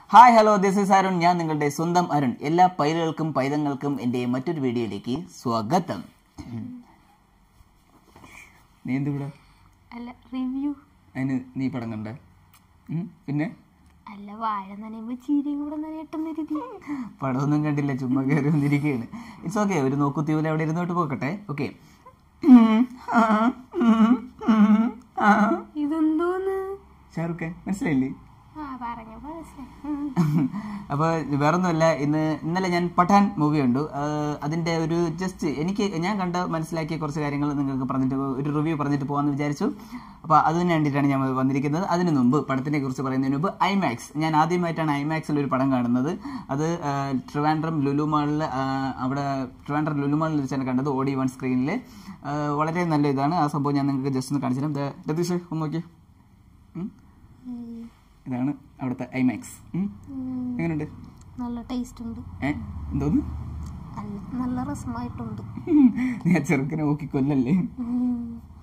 Hi hello this is Arun ഞാൻ നിങ്ങളുടെ സ്വന്തം അരുൺ എല്ലാ പൈലുകൾക്കും പൈതങ്ങൾക്കും എൻ്റെ മറ്റൊരു വീഡിയോയിലേക്ക് സ്വാഗതം നീ എന്തിവിടെ അല്ല റിവ്യൂ അതിന് നീ പടം കണ്ട പിന്നെ അല്ല വാഴ നനയുമ്പോ ചീരയും കൂടെ നനയട്ടെന്ന് കരുതി പടമൊന്നും കണ്ടില്ല ചുമ്മാ കയറി വന്നിരിക്കുകയാണ് ഇറ്റ്സ് ഓക്കെ ഒരു നോക്കുത്തീവിൽ അവിടെ ഇരുന്നോട്ട് പോക്കട്ടെ ഓക്കെ ഇതെന്തോന്ന് ഷാറുഖ് ഖാൻ മനസ്സിലായില്ലേ ആ പറഞ്ഞ മനസ്സിലായി അപ്പോൾ വേറൊന്നുമല്ല ഇന്ന് ഇന്നലെ ഞാൻ പഠാൻ മൂവി കണ്ടു ആഹ് അതിന്റെ ഒരു ജസ്റ്റ് എനിക്ക് ഞാൻ കണ്ട മനസ്സിലാക്കിയ കുറച്ച് കാര്യങ്ങൾ നിങ്ങൾക്ക് പറഞ്ഞിട്ട് ഒരു റിവ്യൂ പറഞ്ഞിട്ട് പോകാമെന്ന് വിചാരിച്ചു അപ്പോൾ അതിന് വേണ്ടിയിട്ടാണ് ഞാൻ വന്നിരിക്കുന്നത് അതിന് മുമ്പ് പടത്തിനെ കുറിച്ച് പറയുന്നതിന് മുമ്പ് ഐമാക്സ് ഞാൻ ആദ്യമായിട്ടാണ് ഐമാക്സിൽ ഒരു പടം കാണുന്നത് അത് ആഹ് ട്രിവാൻഡ്രം ലുലു മാളിൽ അവിടെ ട്രിവാൻഡ്രം ലുലു മാളിൽ വെച്ചാണ് കണ്ടത് ഓടി വൺ സ്ക്രീനിൽ വളരെ നല്ല ഇതാണ് ആ സംഭവം ഞാൻ നിങ്ങൾക്ക് ജസ്റ്റ് ഒന്ന് കാണിച്ചു തരാം രതീഷ് ഒന്ന് നോക്കി ഇതാണ് അവിടുത്തെ ഐമാക്സ് എങ്ങനെയുണ്ട് നല്ല ടേസ്റ്റ് ഉണ്ട് ഏ എന്തോന്ന് നല്ല നല്ല രസമായിട്ടുണ്ട് ഞാൻ ചെറുക്കനെ നോക്കി കൊല്ലല്ലേ ഉം.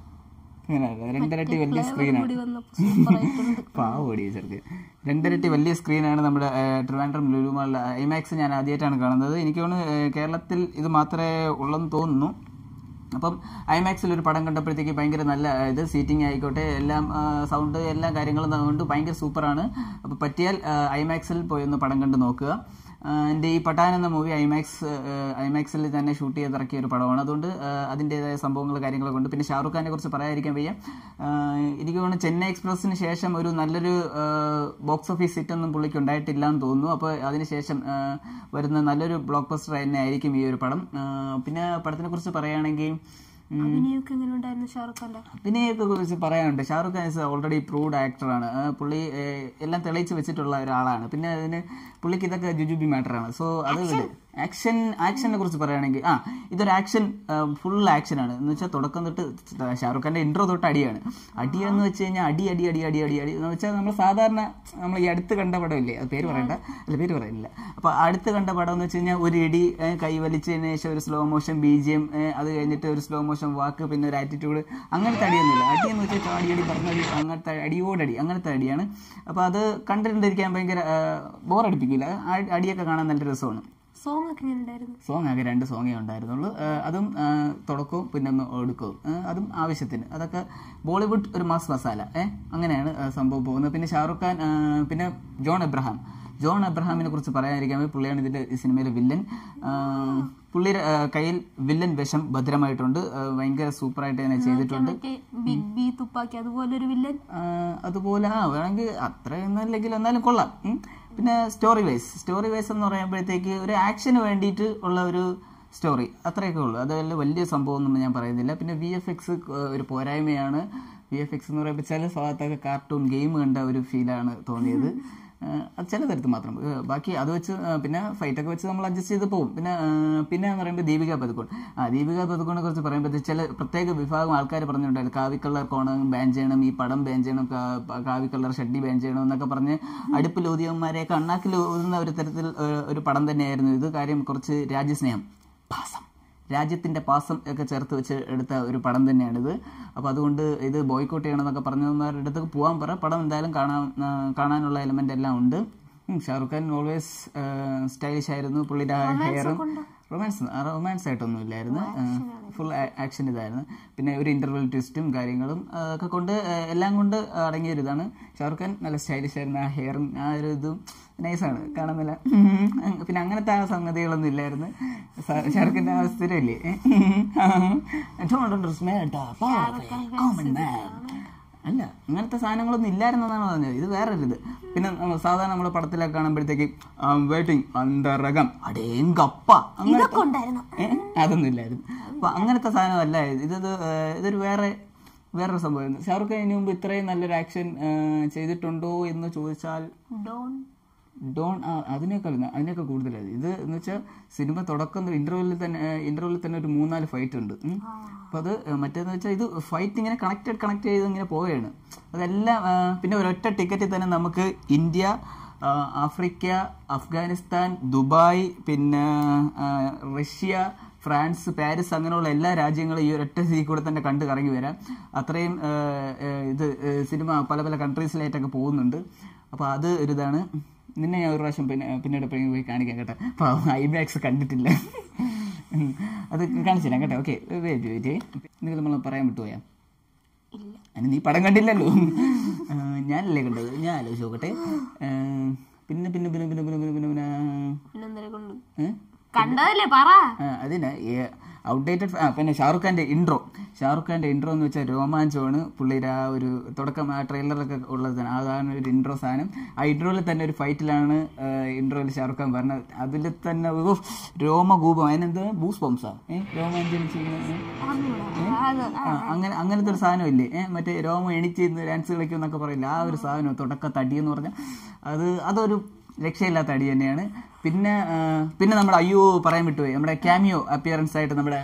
അങ്ങനെ രണ്ടരട്ടി വലിയ സ്ക്രീനാണ് കൂടി വന്നപ്പോ സൂപ്പർ ആയിട്ടുണ്ട് പാവോടിയ ചെറുക്കൻ രണ്ടരട്ടി വലിയ സ്ക്രീനാണ് നമ്മുടെ ഏഹ്, ട്രിവാൻഡ്രം ലുലുമാളിലെ ഐമാക്സ് ഞാൻ ആദ്യമായിട്ടാണ് കാണുന്നത് എനിക്ക് തോന്നുന്നു ഏഹ്, കേരളത്തിൽ ഇത് മാത്രമേ ഉള്ളെന്ന് തോന്നുന്നു അപ്പം ഐമാക്സിൽ ഒരു പടം കണ്ടപ്പോഴത്തേക്ക് ഭയങ്കര നല്ല ഏഹ്, ഇത് സീറ്റിംഗ് ആയിക്കോട്ടെ എല്ലാം സൗണ്ട് എല്ലാ കാര്യങ്ങളും കൊണ്ട് ഭയങ്കര സൂപ്പറാണ് അപ്പോൾ പറ്റിയാൽ ഏഹ്, ഐമാക്സിൽ പോയി ഒന്ന് പടം കണ്ട് നോക്കുക ആഹ് എൻ്റെ ഈ പട്ടാൻ എന്ന മൂവി ഐമാക്സ് ഐമാക്സിൽ തന്നെ ഷൂട്ട് ചെയ്തിറക്കിയ ഒരു പടമാണ് അതുകൊണ്ട് ആഹ് അതിൻ്റെതായ സംഭവങ്ങൾ കാര്യങ്ങളൊക്കെ ഉണ്ട് പിന്നെ ഷാറുഖ് ഖാനെ കുറിച്ച് പറയാതിരിക്കാൻ വയ്യ ആഹ് എനിക്ക് തോന്നുന്നു ചെന്നൈ എക്സ്പ്രസിന് ശേഷം ഒരു നല്ലൊരു ബോക്സ് ഓഫീസ് ഹിറ്റ് ഒന്നും പുള്ളിക്ക് ഉണ്ടായിട്ടില്ല എന്ന് തോന്നുന്നു അപ്പോൾ അതിനുശേഷം ആഹ് വരുന്ന നല്ലൊരു ബ്ലോക്ക് ബസ്റ്റർ തന്നെ ആയിരിക്കും ഈ ഒരു പടം ആഹ് പിന്നെ പടത്തിനെ കുറിച്ച് പറയുകയാണെങ്കിൽ അഭിനയൊക്കെ എങ്ങനെ ഉണ്ടായിരുന്നു ഷാറുഖ് ഖാന്റെ അഭിനയൊക്കെ കുറിച്ച് പറയാനുണ്ട് Shahrukh Khan is already proved ആക്ടറാണ് പുള്ളി ഏഹ്, എല്ലാം തെളിയിച്ച് വെച്ചിട്ടുള്ള ഒരാളാണ് പിന്നെ അതിന് പുള്ളിക്ക് ഇതൊക്കെ ജുജുബി മാറ്ററാണ് സോ അത് വിട് ആക്ഷൻ ആക്ഷനെ കുറിച്ച് പറയുകയാണെങ്കിൽ ആ ഇതൊരു ആക്ഷൻ ഫുൾ ആക്ഷൻ ആണ് എന്ന് വെച്ചാൽ തുടക്കം തൊട്ട് ഷാറുഖ് ഖാന്റെ ഇൻട്രോ തൊട്ട് അടിയാണ് അടി എന്ന് വെച്ച് കഴിഞ്ഞാൽ അടി അടി അടി അടി അടി അടി എന്ന് വെച്ചാൽ നമ്മൾ സാധാരണ നമ്മൾ ഈ അടുത്ത് കണ്ട പടമില്ലേ അത് പേര് പറയണ്ട അല്ല പേര് പറയുന്നില്ല അപ്പൊ അടുത്ത് കണ്ട പടം എന്ന് വെച്ച് കഴിഞ്ഞാൽ ഒരു ഇടി ഏഹ്, കൈ വലിച്ചതിന് ശേഷം ഒരു slow motion B G M അത് കഴിഞ്ഞിട്ട് ഒരു സ്ലോ മോഷൻ വാക്ക് പിന്നെ ഒരു ആറ്റിറ്റ്യൂഡ് അങ്ങനത്തെ അടിയൊന്നുമില്ല അടി എന്ന് വെച്ചാൽ ചാടി അടി പറഞ്ഞടി അങ്ങനത്തെ അടിയോടടി അങ്ങനത്തെ അടിയാണ് അപ്പോൾ അത് കണ്ടിട്ടിരിക്കാൻ ഭയങ്കര ബോറടിപ്പിക്കില്ല അടിയൊക്കെ കാണാൻ നല്ല രസമാണ് സോങ് ഒക്കെ എങ്ങനെ ഉണ്ടായിരുന്നു സോങ് ആകെ രണ്ട് സോങ്ങേ ഉണ്ടായിരുന്നുള്ളൂ ആ, അതും ആ, തുടക്കവും പിന്നെ ഒന്ന് ഒടുക്കവും ആ, അതും ആവശ്യത്തിന് അതൊക്കെ ബോളിവുഡ് ഒരു മാസ് മസാല ഏഹ് അങ്ങനെയാണ് ആ, സംഭവം പോകുന്നത് പിന്നെ ഷാറുഖ് ഖാൻ ആ, പിന്നെ ജോൺ എബ്രഹാം ജോൺ എബ്രഹാമിനെ കുറിച്ച് പറയാതിരിക്കാൻ വയ്യ. പുള്ളിയാണ് ഇതിന്റെ ഈ സിനിമയിലെ വില്ലൻ ആ, പുള്ളിയുടെ ആ, കയ്യിൽ വില്ലൻ വേഷം ഭദ്രമായിട്ടുണ്ട് ആ, ഭയങ്കര സൂപ്പറായിട്ട് തന്നെ ചെയ്തിട്ടുണ്ട് മറ്റേ ബിഗ് ബി തുപ്പാക്കി അതുപോലെ ഒരു വില്ലൻ ആ, അതുപോലെ ആ വേണമെങ്കിൽ അത്രയൊന്നും അല്ലെങ്കിൽ എന്നാലും കൊള്ളാം ഉം. പിന്നെ സ്റ്റോറി വൈസ് സ്റ്റോറി വൈസ് എന്ന് പറയുമ്പോഴത്തേക്ക് ഒരു ആക്ഷന് വേണ്ടിയിട്ട് ഉള്ള ഒരു സ്റ്റോറി അത്രയൊക്കെ ഉള്ളൂ അതല്ല വലിയ സംഭവമൊന്നും ഞാൻ പറയുന്നില്ല പിന്നെ വി എഫ് എക്സ് ഒരു പോരായ്മയാണ് വി എഫ് എക്സ് എന്ന് പറയുമ്പോൾ ചില ഭാഗത്തൊക്കെ കാർട്ടൂൺ ഗെയിം കണ്ട ഒരു ഫീലാണ് തോന്നിയത് ആ, അത് ചില തരത്തിൽ മാത്രം ഏ, ബാക്കി അത് വെച്ച് ആ, പിന്നെ ഫൈറ്റൊക്കെ വെച്ച് നമ്മൾ അഡ്ജസ്റ്റ് ചെയ്ത് പോകും പിന്നെ ആ, പിന്നെ എന്ന് പറയുമ്പോൾ ദീപിക പതുക്കോൺ ആ ദീപിക പതുക്കോണെ കുറിച്ച് പറയുമ്പോഴത്തേക്ക് ചില പ്രത്യേക വിഭാഗം ആൾക്കാർ പറഞ്ഞിട്ടുണ്ടായിരുന്നു കാവി കളർ കോണം ബാൻ ചെയ്യണം ഈ പടം ബാൻ ചെയ്യണം കാ- കാവി കളർ ഷഡ്ഡി ബാൻ ചെയ്യണം എന്നൊക്കെ പറഞ്ഞ് അടുപ്പിലൂതിയന്മാരെ കണ്ണാക്കിൽ ഊതുന്ന ഒരു തരത്തിൽ ഏ, ഒരു പടം തന്നെയായിരുന്നു ഇത് കാര്യം കുറച്ച് രാജ്യസ്നേഹം പാസം രാജ്യത്തിന്റെ പാസം ഒക്കെ ചേർത്ത് വെച്ച് എടുത്ത ഒരു പടം തന്നെയാണിത് അപ്പോൾ അതുകൊണ്ട് ഇത് ബോയ്ക്കോട്ട് ചെയ്യണമെന്നൊക്കെ പറഞ്ഞവന്മാരുടെ അടുത്ത് പോകാൻ പറ പടം എന്തായാലും കാണാൻ ആ, കാണാനുള്ള എലമെന്റ് എല്ലാം ഉണ്ട് ഉം, ഷാറുഖ് ഖാൻ ഓൾവേസ് സ്റ്റൈലിഷ് ആയിരുന്നു പുള്ളിയുടെ ഹെയറും റൊമാൻസ് റൊമാൻസ് ആയിട്ടൊന്നും ഇല്ലായിരുന്നു ഫുൾ ആക്ഷൻ ഇതായിരുന്നു പിന്നെ ഒരു ഇന്റർവെൽ ട്വിസ്റ്റും കാര്യങ്ങളും ആ, ഒക്കെ കൊണ്ട് ആ, എല്ലാം കൊണ്ട് അടങ്ങിയ ഒരു ഇതാണ് ഷാറുഖ് ഖാൻ നല്ല സ്റ്റൈലിഷ് ആയിരുന്നു ആ ഹെയറും ആ ഒരു ഇതും നൈസാണ് കാണുന്നില്ല പിന്നെ അങ്ങനത്തെ ആ സംഗതികളൊന്നും ഇല്ലായിരുന്നു സ- ഷാറുഖ് ഖാൻ്റെ ആ സ്ഥിരമില്ലേ കോമൺ മാൻ അല്ല അങ്ങനത്തെ സാധനങ്ങളൊന്നും ഇല്ലായിരുന്നെന്നാണ് പറഞ്ഞത് ഇത് വേറൊരു ഇത് പിന്നെ നമ്മ സാധാരണ നമ്മൾ പടത്തിലൊക്കെ കാണുമ്പോഴത്തേക്ക് വെയിറ്റിംഗ് അന്തരകം അടേങ്കപ്പ അങ്ങനെ ഇതൊക്കെ ഉണ്ടായിരുന്നു ഏ? അതൊന്നും ഇല്ലായിരുന്നു അപ്പൊ അങ്ങനത്തെ സാധനമല്ല ഇത് ഇത് ഏഹ്, ഇതൊരു വേറെ വേറൊരു സംഭവമായിരുന്നു ഷാറുഖ് ഖാൻ ഇതിനു മുമ്പ് ഇത്രയും നല്ലൊരു ആക്ഷൻ ചെയ്തിട്ടുണ്ടോ എന്ന് ചോദിച്ചാൽ ഡോൺ ഡോൺ ആ, അതിനേക്കാൾ ഇല്ല. അതിനേക്കാൾ കൂടുതലായത് ഇത് എന്ന് വെച്ചാൽ സിനിമ തുടക്കം ഇന്റർവെല്ലിൽ തന്നെ ഇന്റർവെല്ലിൽ തന്നെ ഒരു മൂന്നാല് ഫൈറ്റ് ഉണ്ട് ഉം. അപ്പൊ അത് ഏഹ്, മറ്റേന്ന് വെച്ചാൽ ഇത് ഫൈറ്റ് ഇങ്ങനെ കണക്റ്റഡ് കണക്ട് ചെയ്ത് ഇങ്ങനെ പോവുകയാണ് അതെല്ലാം ആ, പിന്നെ ഒരൊറ്റ ടിക്കറ്റിൽ തന്നെ നമുക്ക് ഇന്ത്യ ആ, ആഫ്രിക്ക അഫ്ഗാനിസ്ഥാൻ ദുബായ് പിന്നെ ആ, റഷ്യ ഫ്രാൻസ് പാരീസ് അങ്ങനെയുള്ള എല്ലാ രാജ്യങ്ങളും ഈ ഒരൊറ്റ സീ കൂടെ തന്നെ കണ്ട് കറങ്ങി വരാം അത്രയും ആ, ആ, ഇത് ആ, സിനിമ പല പല കൺട്രീസിലായിട്ടൊക്കെ പോകുന്നുണ്ട് അപ്പോൾ അത് ഒരു ഇതാണ് നിന്നെ ഞാൻ ഒരു പ്രാവശ്യം പിന്നെ പിന്നീട് എപ്പോഴെങ്കിലും പോയി കാണിക്കാം കേട്ടോ അപ്പോൾ ഐമാക്സ് കണ്ടിട്ടില്ല ഉം. അത് കാണിച്ചു തരാം കേട്ടോ ഓക്കെ വെയിറ്റ് വെയിറ്റ് നിങ്ങൾ നമ്മൾ പറയാൻ വിട്ടുപോയാ ഇല്ല അതിന് നീ പടം കണ്ടില്ലല്ലോ ആ, ഞാനല്ലേ കണ്ടത് ഞാൻ ആലോചിച്ച് നോക്കട്ടെ ആ, പിന്നെ പിന്നെ പിന്നെ പിന്നെ പിന്നെ പിന്നെ പിന്നെ പിന്നെ പിന്നെന്തരെ കൊണ്ട് ഏ? കണ്ടതല്ലേ പറ ആ, അതിന് ഔട്ട്ഡേറ്റഡ് പിന്നെ ഷാറുഖ് ഖാന്റെ ഇൻട്രോ ഷാറുഖ് ഖാന്റെ ഇൻട്രോ എന്ന് വെച്ചാൽ രോമാഞ്ചമാണ് പുള്ളിയുടെ ആ ഒരു തുടക്കം ആ ട്രെയിലറിലൊക്കെ ഉള്ളത് തന്നെ അതാണ് ഒരു ഇൻട്രോ സാധനം ആ ഇൻട്രോയിൽ തന്നെ ഒരു ഫൈറ്റിലാണ് ഇൻട്രോയിൽ ഷാറുഖ് ഖാൻ പറഞ്ഞത് അതിൽ തന്നെ ഒരു രോമകൂപം അതിനെന്താ ബൂസ് ബോംസാ ഏഹ് രോമാഞ്ചം ചെയ്യുന്നത് അറിഞ്ഞൂടാ. അത് ആ, അങ്ങനെ അങ്ങനത്തെ ഒരു സാധനം ഇല്ലേ ഏഹ് മറ്റേ രോമം എണിച്ച് ഡാൻസ് കളിക്കും എന്നൊക്കെ പറയില്ല ആ ഒരു സാധനം തുടക്ക തടി എന്ന് പറഞ്ഞാൽ അത് അതൊരു രക്ഷയില്ലാത്ത അടി തന്നെയാണ് പിന്നെ ആ, പിന്നെ നമ്മുടെ അയ്യോ പറയാൻ വിട്ടുപോയി നമ്മുടെ ക്യാമിയോ അപ്പിയറൻസ് ആയിട്ട് നമ്മുടെ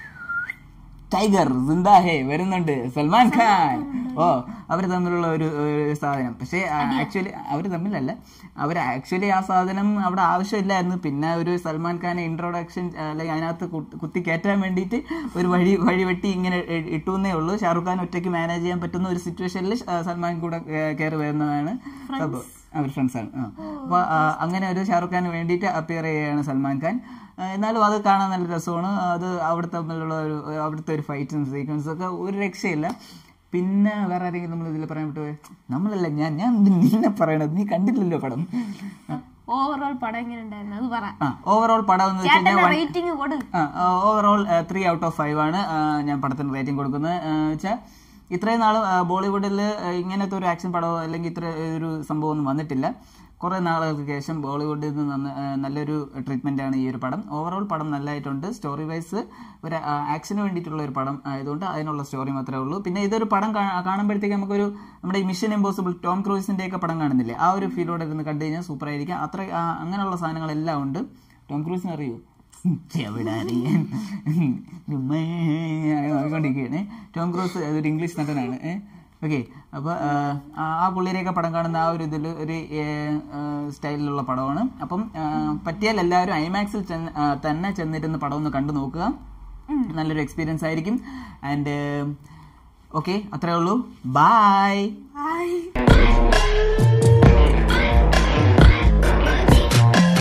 ടൈഗർ സിന്ദാ ഹേ വരുന്നുണ്ട് സൽമാൻ ഖാൻ ഓ അവർ തമ്മിലുള്ള ഒരു ഒരു സാധനം പക്ഷേ ആക്ച്വലി അവർ തമ്മിലല്ല അവർ ആക്ച്വലി ആ സാധനം അവിടെ ആവശ്യമില്ലായിരുന്നു പിന്നെ ഒരു സൽമാൻ ഖാനെ ഇൻട്രൊഡക്ഷൻ അല്ലെങ്കിൽ അതിനകത്ത് കുത്തി- കുത്തി കയറ്റാൻ വേണ്ടിയിട്ട് ഒരു വഴി വഴി വെട്ടി ഇങ്ങനെ ഇ- ഇട്ടുവെന്നേ ഉള്ളൂ ഷാറുഖ് ഖാൻ ഒറ്റയ്ക്ക് മാനേജ് ചെയ്യാൻ പറ്റുന്ന ഒരു സിറ്റുവേഷനിൽ സൽമാൻ കൂടെ കയറി വരുന്നതാണ് സംഭവം അവർ ഫ്രണ്ട്സാണ് ആ അപ്പോൾ അങ്ങനെ ഒരു ഷാറുഖ് ഖാന് വേണ്ടിയിട്ട് അപ്പിയർ ചെയ്യുകയാണ് സൽമാൻ ഖാൻ ആ, എന്നാലും അത് കാണാൻ നല്ല രസമാണ് അത് അവിടെ തമ്മിലുള്ള ഒരു അവിടുത്തെ ഒരു ഫൈറ്റും സീക്വൻസും ഒക്കെ ഒരു രക്ഷയില്ല പിന്നെ വേറെ ആരെങ്കിലും നമ്മൾ ഇതിൽ പറയാൻ വിട്ടുപോയി നമ്മളല്ല ഞാൻ ഞാൻ നിന്നെ പറയണത് നീ കണ്ടില്ലല്ലോ പടം ഓവറോൾ പടം എങ്ങനെ ഉണ്ടായിരുന്നു അത് പറ ആ ഓവറോൾ പടം എന്ന് വെച്ച് കഴിഞ്ഞാൽ ചേട്ടന്റെ റേറ്റിംഗ് കൊടു overall three out of five ആണ് ആ, ഞാൻ പടത്തിന് റേറ്റിംഗ് കൊടുക്കുന്നത് വെച്ചാൽ ഇത്രയും നാൾ ബോളിവുഡിൽ ഇങ്ങനത്തെ ഒരു ആക്ഷൻ പടമോ അല്ലെങ്കിൽ ഇത്ര ഒരു സംഭവം ഒന്നും വന്നിട്ടില്ല കുറേ നാളുകൾക്ക് ശേഷം ബോളിവുഡിൽ നിന്ന് നന്ന- ആ, നല്ലൊരു ട്രീറ്റ്മെൻ്റ് ആണ് ഈ ഒരു പടം ഓവറോൾ പടം നല്ലതായിട്ടുണ്ട് സ്റ്റോറി വൈസ് ഒരു ആക്ഷന് വേണ്ടിയിട്ടുള്ള ഒരു പടം ആയതുകൊണ്ട് അതിനുള്ള സ്റ്റോറി മാത്രമേ ഉള്ളൂ പിന്നെ ഇതൊരു പടം കാ- കാണുമ്പോഴത്തേക്ക് നമുക്കൊരു നമ്മുടെ ഈ മിഷൻ ഇമ്പോസിബിൾ ടോം ക്രൂസിൻ്റെ ഒക്കെ പടം കാണുന്നില്ലേ ആ ഒരു ഫീലോടെ ഇരുന്ന് കണ്ടു കഴിഞ്ഞാൽ സൂപ്പർ ആയിരിക്കും അത്ര ആ, അങ്ങനെയുള്ള സാധനങ്ങളെല്ലാം ഉണ്ട് ടോം ക്രൂസിനെ അറിയൂ എവിടെ അറിയാൻ ചുമ്മാ നോക്കിക്കൊണ്ടിരിക്കുകയാണ് ടോം ക്രൂസ് ഒരു ഇംഗ്ലീഷ് നടനാണ് ഓക്കെ അപ്പോൾ ആ പുള്ളിയുടെയൊക്കെ പടം കാണുന്ന ആ ഒരു ഇതിൽ ഒരു സ്റ്റൈലിലുള്ള പടമാണ് അപ്പം ആ, പറ്റിയാൽ എല്ലാവരും ഐമാക്സിൽ ചെന്ന് ആ, തന്നെ ചെന്നിരുന്ന് പടം ഒന്ന് കണ്ടു നോക്കുക നല്ലൊരു എക്സ്പീരിയൻസ് ആയിരിക്കും ആൻഡ് ഓക്കെ അത്രേ ഉള്ളൂ ബായ് ഹായ്